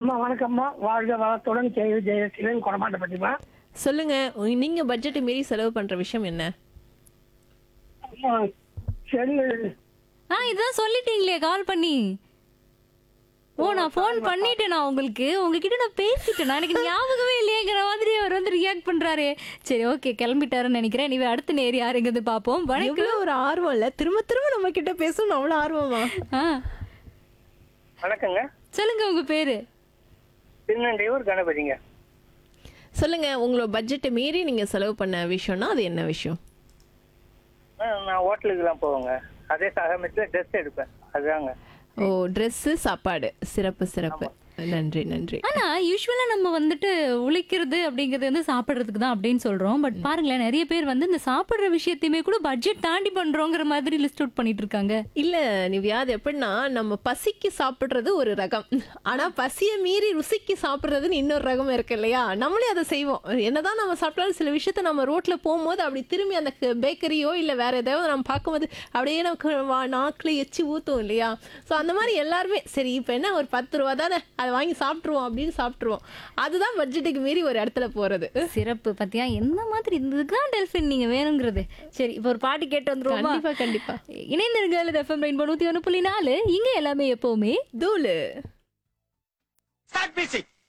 அம்மா வணக்கம்மா வாழ்க வளத்துடன் ஜெய ஜெயசீலன் கொடமாட்டப்பட்டிமா சொல்லுங்க உ- நீங்க பட்ஜெட் மீறி செலவு பண்ற விஷயம் என்ன அம்மா செல்லு ஆ இதான் சொல்லிட்டீங்களே கால் பண்ணி ஓ நான் ஃபோன் பண்ணிட்டேன் நான் உங்களுக்கு உங்ககிட்ட நான் பேசிட்டேன் எனக்கு ஞாபகமே இல்லையேங்கிற மாதிரி அவர் வந்து ரியாக்ட் பண்றாரு சரி ஓகே கிளம்பிட்டாருன்னு நினைக்கிறேன் நீ அடுத்த நேர் யாருங்கிறது பார்ப்போம் வணக்கம் இவ்வளவு ஒரு ஆர்வம் இல்ல திரும்ப திரும்ப நம்ம கிட்ட பேசணும் அவ்வளவு ஆர்வமா ஆ வணக்கங்க சொல்லுங்க உங்க பேரு திருநண்டையூர் கணபதிங்க சொல்லுங்க உங்களோட பட்ஜெட்டை மீறி நீங்க செலவு பண்ண விஷயம்னா அது என்ன விஷயம் ஆ, நான் ஹோட்டலுக்குலாம் போவேங்க அதே சமயத்தில் ட்ரெஸ் எடுப்பேன் அதுதாங்க ஓ Dress சாப்பாடு சிறப்பு சிறப்பு நன்றி நன்றி ஆனா யூஸ்வலா நம்ம வந்துட்டு உழைக்கிறது அப்படிங்கிறது வந்து சாப்பிடுறதுக்கு தான் அப்படின்னு சொல்றோம் பட் பாருங்களேன் நிறைய பேர் வந்து இந்த சாப்பிடுற விஷயத்தையுமே கூட பட்ஜெட் தாண்டி பண்றோங்கிற மாதிரி லிஸ்ட் அவுட் பண்ணிட்டு இருக்காங்க இல்ல நிவ்யா அது எப்படின்னா நம்ம பசிக்கு சாப்பிடுறது ஒரு ரகம் ஆனா பசியை மீறி ருசிக்கு சாப்பிடுறதுன்னு இன்னொரு ரகம் இருக்கு இல்லையா நம்மளே அதை செய்வோம் என்னதான் நம்ம சாப்பிட்டாலும் சில விஷயத்த நம்ம ரோட்ல போகும்போது அப்படி திரும்பி அந்த பேக்கரியோ இல்ல வேற ஏதாவது நம்ம பார்க்கும்போது அப்படியே நமக்கு வா- நாக்குல எச்சி ஊத்தும் இல்லையா ஸோ அந்த மாதிரி எல்லாருமே சரி இப்போ என்ன ஒரு பத்து ரூபா தானே அதை வாங்கி சாப்பிட்ருவோம் அப்படின்னு சாப்பிட்ருவோம் அதுதான் பட்ஜெட்டுக்கு மீறி ஒரு இடத்துல போறது சிறப்பு பத்தியா என்ன மாதிரி இதுதான் டெல்ஃபின் நீங்க வேணுங்கிறது சரி இப்போ ஒரு பாட்டு கேட்டு வந்துருவோமா கண்டிப்பா கண்டிப்பா இணைந்திருங்கள் எஃப்எம் ரெயின்போ நூத்தி ஒன்று புள்ளி நாலு இங்க எல்லாமே எப்பவுமே தூளு Start music.